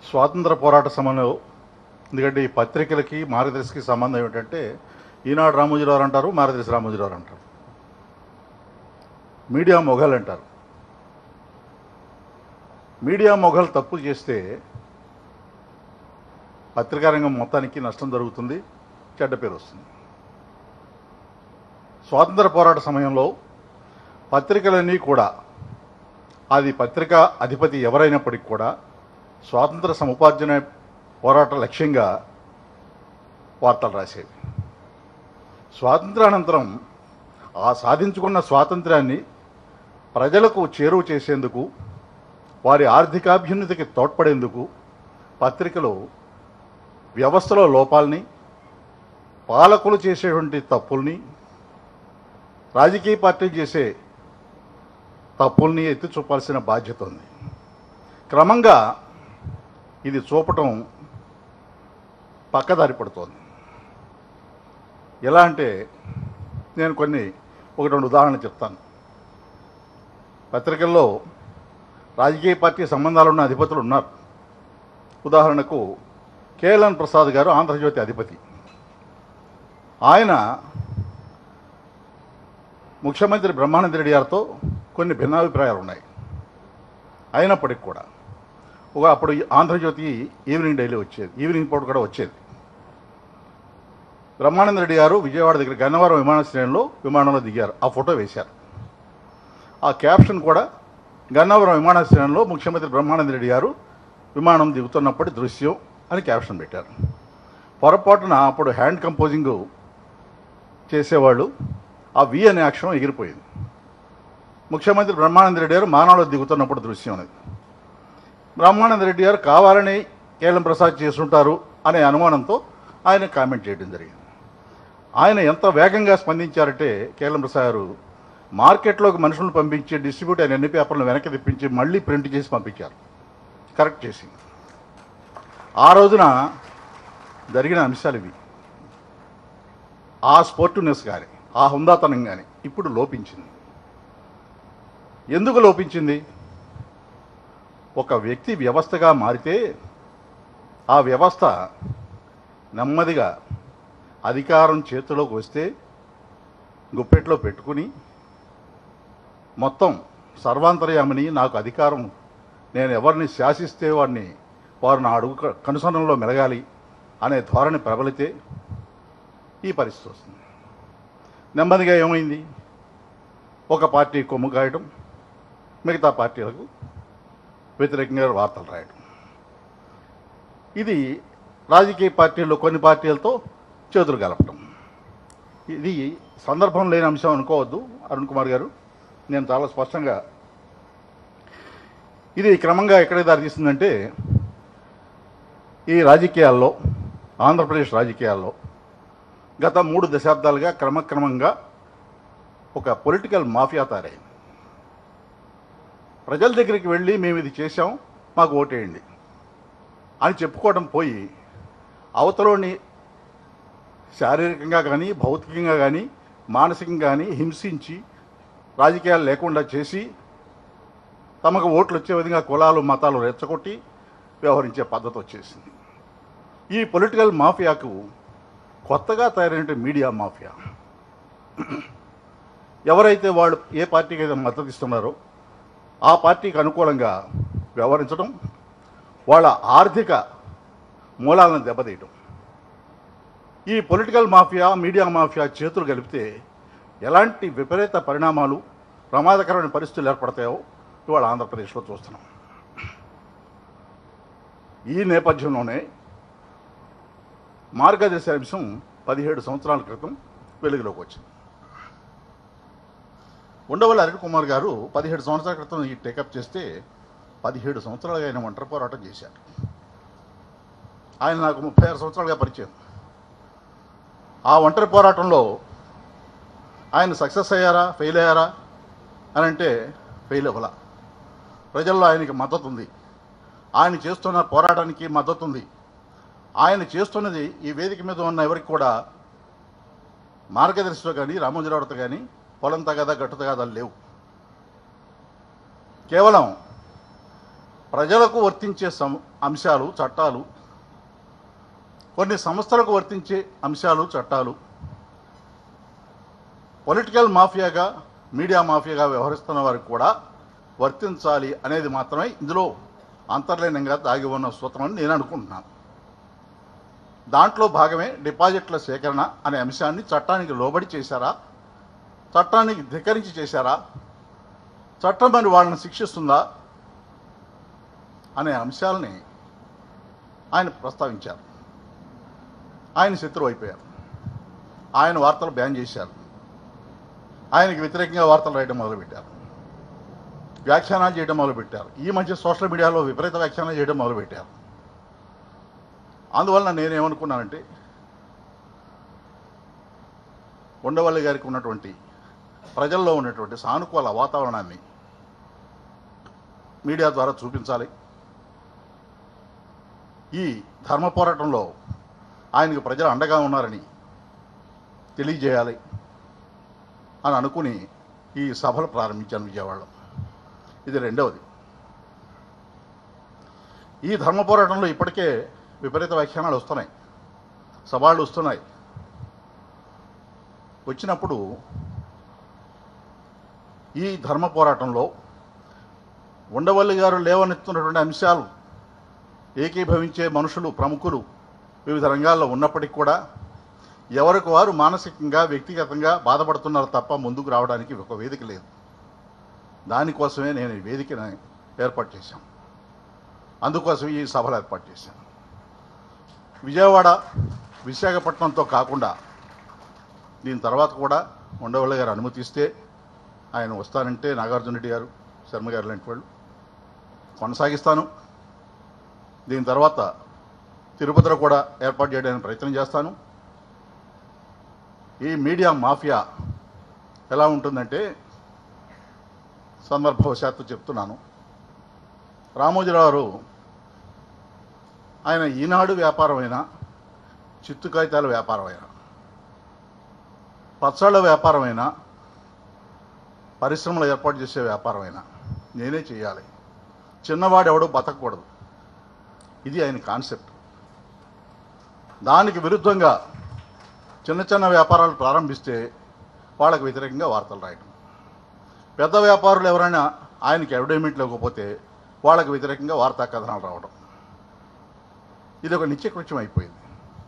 స్వాతంత్ర పోరాట సమయంలో ఎందుకంటే ఈ పత్రికలకి మార్గదర్శికి సంబంధం ఏమిటంటే ఈనాడు రామోజీరావు అంటారు మార్గదర్శి రామోజీరావు అంటారు మీడియా మొఘల్ అంటారు మీడియా మొఘల్ తప్పు చేస్తే పత్రికా రంగం మొత్తానికి నష్టం జరుగుతుంది చెడ్డ పేరు వస్తుంది స్వాతంత్ర పోరాట సమయంలో పత్రికలన్నీ కూడా అది పత్రికా అధిపతి ఎవరైనప్పటికీ కూడా స్వాతంత్ర సముపార్జన పోరాట లక్ష్యంగా వార్తలు రాసేవి స్వాతంత్రానంతరం ఆ సాధించుకున్న స్వాతంత్రాన్ని ప్రజలకు చేరువ చేసేందుకు వారి ఆర్థికాభ్యున్నతికి తోడ్పడేందుకు పత్రికలు వ్యవస్థలో లోపాలని పాలకులు చేసేటువంటి తప్పుల్ని రాజకీయ పార్టీలు చేసే తప్పుల్ని ఎత్తి చూపాల్సిన బాధ్యత ఉంది క్రమంగా ఇది చూపటం పక్కదారి పడుతోంది ఎలా అంటే నేను కొన్ని ఒక రెండు ఉదాహరణలు చెప్తాను పత్రికల్లో రాజకీయ పార్టీ సంబంధాలు ఉన్న అధిపతులు ఉన్నారు ఉదాహరణకు కేఎల్ఎన్ ప్రసాద్ గారు ఆంధ్రజ్యోతి అధిపతి ఆయన ముఖ్యమంత్రి బ్రహ్మానంద రెడ్డి గారితో కొన్ని భిన్నాభిప్రాయాలు ఉన్నాయి అయినప్పటికీ కూడా ఒక అప్పుడు ఈ ఆంధ్రజ్యోతి ఈవినింగ్ డైలీ వచ్చేది ఈవినింగ్ పూట కూడా వచ్చేది బ్రహ్మానంద రెడ్డి గారు విజయవాడ దగ్గర గన్నవరం విమానాశ్రయంలో విమానంలో దిగారు ఆ ఫోటో వేశారు ఆ క్యాప్షన్ కూడా గన్నవరం విమానాశ్రయంలో ముఖ్యమంత్రి బ్రహ్మానంద రెడ్డి గారు విమానం దిగుతున్నప్పటి దృశ్యం అని క్యాప్షన్ పెట్టారు పొరపాటున అప్పుడు హ్యాండ్ కంపోజింగ్ చేసేవాళ్ళు ఆ వి అనే అక్షరం ఎగిరిపోయింది ముఖ్యమంత్రి బ్రహ్మానంద రెడ్డి గారు మానవులో దిగుతున్నప్పుడు దృశ్యం అనేది బ్రహ్మానంద రెడ్డి గారు కావాలని కేఎల్ఎం ప్రసాద్ చేస్తుంటారు అనే అనుమానంతో ఆయన కామెంట్ చేయడం జరిగింది ఆయన ఎంత వేగంగా స్పందించారంటే కేఎల్ఎం ప్రసాద్ గారు మార్కెట్లోకి మనుషులను పంపించి డిస్ట్రిబ్యూట్ అయిన ఎన్ని పేపర్లు వెనక్కి తెప్పించి మళ్ళీ ప్రింట్ చేసి పంపించారు కరెక్ట్ చేసి ఆ రోజున జరిగిన అంశాలు ఇవి ఆ స్పోర్టివ్నెస్ కానీ ఆ హుందాతనం కానీ ఇప్పుడు లోపించింది ఎందుకు లోపించింది ఒక వ్యక్తి వ్యవస్థగా మారితే ఆ వ్యవస్థ నెమ్మదిగా అధికారం చేతిలోకి వస్తే గుప్పెట్లో పెట్టుకుని మొత్తం సర్వాంతర్యామిని నాకు అధికారం నేను ఎవరిని శాసిస్తే వాడిని వారు నా అడుగు క- కనుసరణలో మెలగాలి అనే ధోరణి ప్రబలితే ఈ పరిస్థితి వస్తుంది నెమ్మదిగా ఏమైంది ఒక పార్టీ కొమ్ము కాయడం మిగతా పార్టీలకు వ్యతిరేకంగా వార్తలు రాయడం ఇది రాజకీయ పార్టీల్లో కొన్ని పార్టీలతో చేతులు కలపడం ఇది సందర్భం లేని అంశం అనుకోవద్దు అరుణ్ కుమార్ గారు నేను చాలా స్పష్టంగా ఇది క్రమంగా ఎక్కడికి దారితీస్తుందంటే ఈ రాజకీయాల్లో ఆంధ్రప్రదేశ్ రాజకీయాల్లో గత మూడు దశాబ్దాలుగా క్రమక్రమంగా ఒక పొలిటికల్ మాఫియా తయారైంది ప్రజల దగ్గరికి వెళ్ళి మేము ఇది చేశాం మాకు ఓటేయండి అని చెప్పుకోవడం పోయి అవతలోని శారీరకంగా కానీ భౌతికంగా కానీ మానసికంగా కానీ హింసించి రాజకీయాలు లేకుండా చేసి తమకు ఓట్లు వచ్చే విధంగా కులాలు మతాలు రెచ్చగొట్టి వ్యవహరించే పద్ధతి వచ్చేసింది ఈ పొలిటికల్ మాఫియాకు కొత్తగా తయారైన మీడియా మాఫియా ఎవరైతే వాళ్ళు ఏ పార్టీకి అయితే మద్దతు ఇస్తున్నారో ఆ పార్టీకి అనుకూలంగా వ్యవహరించడం వాళ్ళ ఆర్థిక మూలాలను దెబ్బతీయటం ఈ పొలిటికల్ మాఫియా మీడియా మాఫియా చేతులు కలిపితే ఎలాంటి విపరీత పరిణామాలు ప్రమాదకరమైన పరిస్థితులు ఏర్పడతాయో ఇవాళ ఆంధ్రప్రదేశ్లో చూస్తున్నాం ఈ నేపథ్యంలోనే మార్గదర్శి అంశం పదిహేడు సంవత్సరాల క్రితం వెలుగులోకి వచ్చింది ఉండవల్లి అరుణ్ కుమార్ గారు పదిహేడు సంవత్సరాల క్రితం ఈ టేకప్ చేస్తే పదిహేడు సంవత్సరాలుగా ఆయన ఒంటరి పోరాటం చేశారు ఆయన నాకు ముప్పై ఆరు సంవత్సరాలుగా పరిచయం ఆ ఒంటరి పోరాటంలో ఆయన సక్సెస్ అయ్యారా ఫెయిల్ అయ్యారా అని అంటే ఫెయిల్ అవ్వలా ప్రజల్లో ఆయనకి మద్దతు ఉంది ఆయన చేస్తున్న పోరాటానికి మద్దతు ఉంది ఆయన చేస్తున్నది ఈ వేదిక మీద ఉన్న ఎవరికి కూడా మార్గదర్శిలో కానీ రామోజీరావుతో కానీ పొలం తగదా గట్టు తగదా లేవు కేవలం ప్రజలకు వర్తించే సం అంశాలు చట్టాలు కొన్ని సంస్థలకు వర్తించే అంశాలు చట్టాలు పొలిటికల్ మాఫియాగా మీడియా మాఫియాగా వ్యవహరిస్తున్న వారికి కూడా వర్తించాలి అనేది మాత్రమే ఇందులో అంతర్లీనంగా దాగి ఉన్న సూత్రం అని నేను అనుకుంటున్నాను దాంట్లో భాగమే డిపాజిట్ల సేకరణ అనే అంశాన్ని చట్టానికి లోబడి చేశారా చట్టానికి ధిక్కరించి చేశారా చట్టం మరి వాళ్ళని శిక్షిస్తుందా అనే అంశాలని ఆయన ప్రస్తావించారు ఆయన శత్రువు అయిపోయారు ఆయన వార్తలు బ్యాన్ చేశారు ఆయనకి వ్యతిరేకంగా వార్తలు రాయడం మొదలుపెట్టారు వ్యాఖ్యానాలు చేయడం మొదలుపెట్టారు ఈ మధ్య సోషల్ మీడియాలో విపరీత వ్యాఖ్యానాలు చేయడం మొదలుపెట్టారు అందువలన నేనేమనుకున్నానంటే ఉండవల్లి గారికి ఉన్నటువంటి ప్రజల్లో ఉన్నటువంటి సానుకూల వాతావరణాన్ని మీడియా ద్వారా చూపించాలి ఈ ధర్మ పోరాటంలో ఆయనకు ప్రజలు అండగా ఉన్నారని తెలియజేయాలి అని అనుకుని ఈ సభలు ప్రారంభించాను విజయవాడలో ఇది రెండవది ఈ ధర్మ పోరాటంలో ఇప్పటికే విపరీత వ్యాఖ్యానాలు వస్తున్నాయి సవాళ్ళు వస్తున్నాయి వచ్చినప్పుడు ఈ ధర్మ పోరాటంలో ఉండవల్లి గారు లేవనెత్తున్నటువంటి అంశాలు ఏకీభవించే మనుషులు ప్రముఖులు వివిధ రంగాల్లో ఉన్నప్పటికీ కూడా ఎవరికి వారు మానసికంగా వ్యక్తిగతంగా బాధపడుతున్నారు తప్ప ముందుకు రావడానికి ఒక వేదిక లేదు దానికోసమే నేను ఈ వేదికని ఏర్పాటు చేశాను అందుకోసం ఈ సభలు ఏర్పాటు చేశాను విజయవాడ విశాఖపట్నంతో కాకుండా దీని తర్వాత కూడా ఉండవల్లి గారు అనుమతిస్తే ఆయన వస్తానంటే నాగార్జున రెడ్డి గారు శర్మ గారు లాంటి వాళ్ళు కొనసాగిస్తాను దీని తర్వాత తిరుపతిలో కూడా ఏర్పాటు చేయడానికి ప్రయత్నం చేస్తాను ఈ మీడియా మాఫియా ఎలా ఉంటుందంటే సందర్భవశాత్తు చెప్తున్నాను రామోజీరావు గారు ఆయన ఈనాడు వ్యాపారమైన చిత్తు కాగితాల వ్యాపారమైన పచ్చళ్ళ వ్యాపారమైన పరిశ్రమలు ఏర్పాటు చేసే వ్యాపారమైన నేనే చేయాలి చిన్నవాడు ఎవడో బతకూడదు ఇది ఆయన కాన్సెప్ట్ దానికి విరుద్ధంగా చిన్న చిన్న వ్యాపారాలు ప్రారంభిస్తే వాళ్ళకు వ్యతిరేకంగా వార్తలు రాయటం పెద్ద వ్యాపారులు ఎవరైనా ఆయనకి అడ్వర్టైజ్మెంట్ లేకపోతే వాళ్ళకు వ్యతిరేకంగా వార్తా కథనాలు రావడం ఇది ఒక నిత్యకృత్యం అయిపోయింది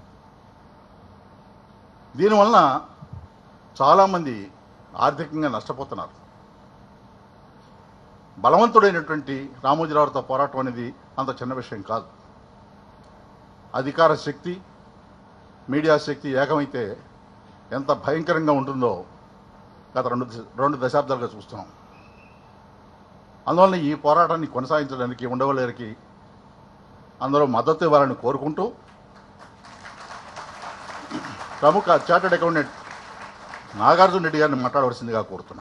దీనివలన చాలామంది ఆర్థికంగా నష్టపోతున్నారు బలవంతుడైనటువంటి రామోజీరావుతో పోరాటం అనేది అంత చిన్న విషయం కాదు అధికార శక్తి మీడియా శక్తి ఏకమైతే ఎంత భయంకరంగా ఉంటుందో గత రెండు దశ- రెండు దశాబ్దాలుగా చూస్తున్నాం అందువల్ల ఈ పోరాటాన్ని కొనసాగించడానికి ఉండవలేరికి అందరూ మద్దతు ఇవ్వాలని కోరుకుంటూ ప్రముఖ చార్టెడ్ అకౌంటెంట్ నాగార్జున రెడ్డి గారిని మాట్లాడవలసిందిగా కోరుతున్నాను